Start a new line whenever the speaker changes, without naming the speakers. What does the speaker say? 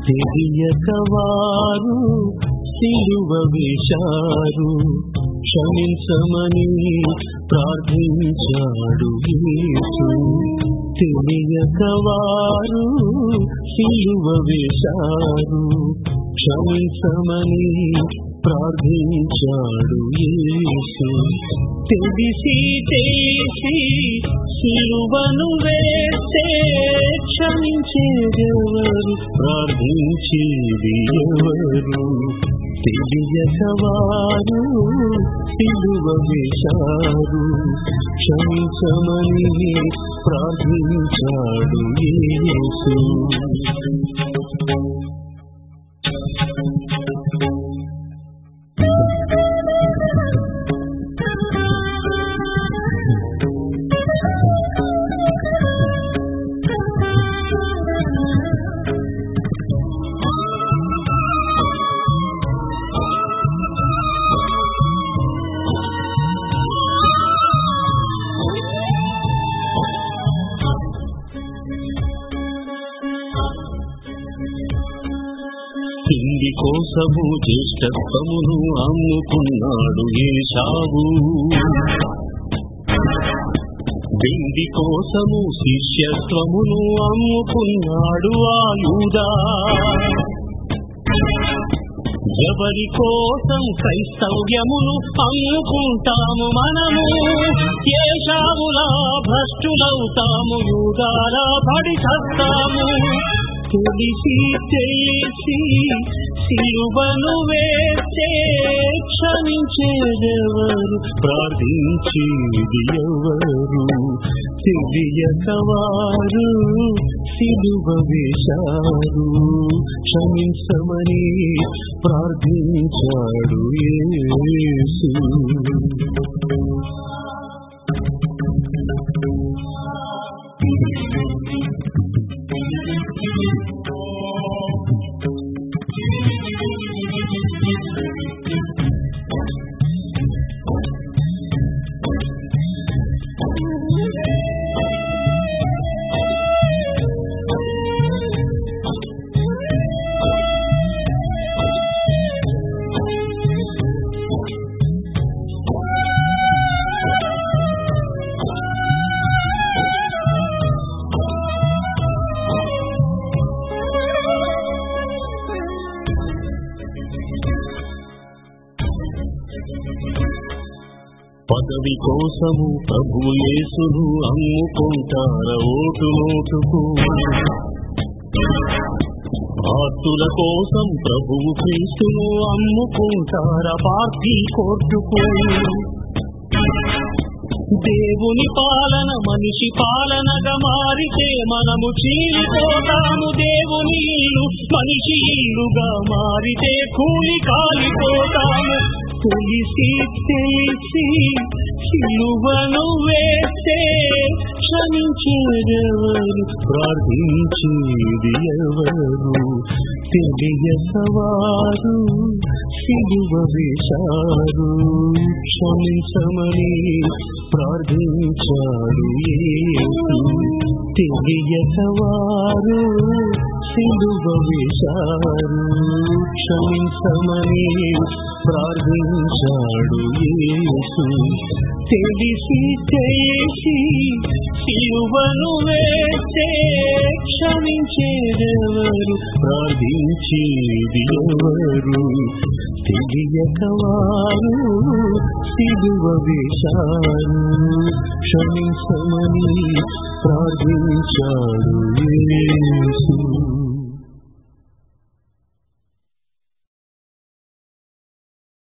తెలియక వారు సిలువ వేశారు క్షమించమని ప్రార్థించాడు యేసు తెలియక వారు సిలువ వేశారు క్షమించమని ప్రార్థించాడు యేసు తెలిసి చేసి సిలువను వేస్తే క్షమించేదెవరు ప్రార్థించేది ఎవరు తెలియక వారు సిలువ వేశారు క్షమించమని ప్రార్థించాడు యేసు తిండి కోసము జ్యేష్ఠత్వమును అమ్ముకున్నాడు ఏషావు వెండి కోసము శిష్యత్వమును అమ్ముకున్నాడు ఆయుధా ఎవరి కోసం క్రైస్తవ్యమును అమ్ముకుంటాము మనము ఏషావులా భ్రష్టులవుతాము యుగాల పడి చస్తాము తెలిసి తెలిసి సిలువను వేస్తే క్షమించేదెవరు ప్రార్థించేది ఎవరు తెలియక వారు సిలువ వేశారు క్షమించమని ప్రార్థించాడు యేసు పదవి కోసము ప్రభు యేసును అమ్ముకుంటార ఓటు నోటుకు ఆస్తుల కోసం ప్రభువు క్రీస్తును అమ్ముకుంటార పార్టీ కోర్టుకు దేవుని పాలన మనిషి పాలనగా మారితే మనము చీలిపోతాము దేవుని ఇల్లు మనిషి ఇల్లుగా మారితే కూలి కాలిపోతాము తెలిసి తెలిసి సిలువను వేస్తే క్షమించేదెవరు ప్రార్థించేది ఎవరు తెలియసవారు సిలువ వేశారు క్షమించమని ప్రార్థించాడు యేసు తెలియకవారు సిలువ వేశారు క్షమించమని ప్రార్థించాడు యేసు తెలిసి చేసి సిలువను వేస్తే క్షమించేదెవరు ప్రార్థించేది ఎవరు తెలియకవారు సిలువ వేశారు క్షమించమని ప్రార్థించాడు యేసు